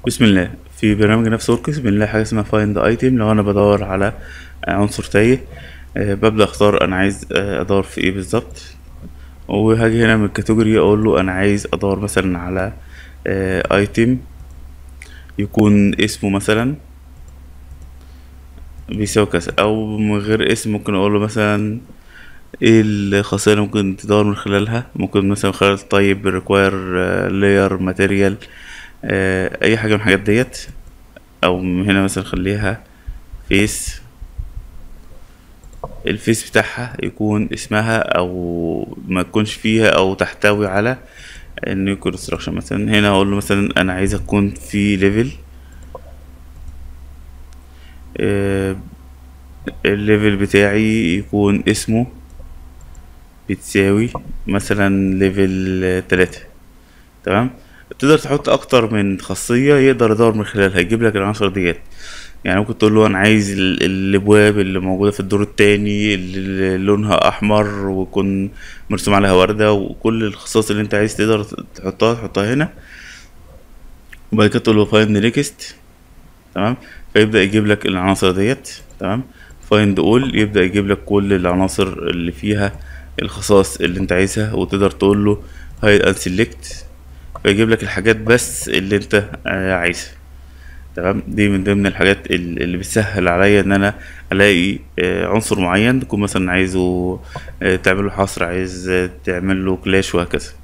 بسم الله في برنامج نفس وركس بنلاقي حاجة اسمها فايند ايتم لو انا بدور على عنصر تايه آه، ببدأ اختار انا عايز آه، ادور في ايه بالظبط وهاجي هنا من الكاتيجوري اقول له انا عايز ادور مثلا على ايتم يكون اسمه مثلا بيساوي كذا او من غير اسم ممكن اقول له مثلا ايه الخاصية اللي ممكن تدور من خلالها ممكن مثلا من خلال طيب require layer material آه، اي حاجة من الحاجات ديت او من هنا مثلا خليها فيس الفيس بتاعها يكون اسمها او ما تكونش فيها او تحتوي على النيو كونستراكشن مثلا هنا اقول له مثلا انا عايز اكون في ليفل الليفل بتاعي يكون اسمه بتساوي مثلا ليفل تلاتة تمام تقدر تحط اكتر من خاصية يقدر يدور من خلالها يجيب لك العناصر ديت يعني ممكن تقول له انا عايز ال- الابواب اللي موجودة في الدور التاني اللي لونها احمر ويكون مرسوم عليها وردة وكل الخصائص اللي انت عايز تقدر تحطها تحطها هنا وبعد كده تقول له فايند نيكست تمام فيبدأ يجيب لك العناصر ديت تمام فايند اول يبدأ يجيب لك كل العناصر اللي فيها الخصائص اللي انت عايزها وتقدر تقول له هايد ان سيلكت فيجيب لك الحاجات بس اللي انت آه، عايزها تمام دي من ضمن الحاجات ال- اللي بتسهل عليا ان انا الاقي آه، عنصر معين تكون مثلا عايزه آه، تعمله حصر عايز آه، تعمل له كلاش وهكذا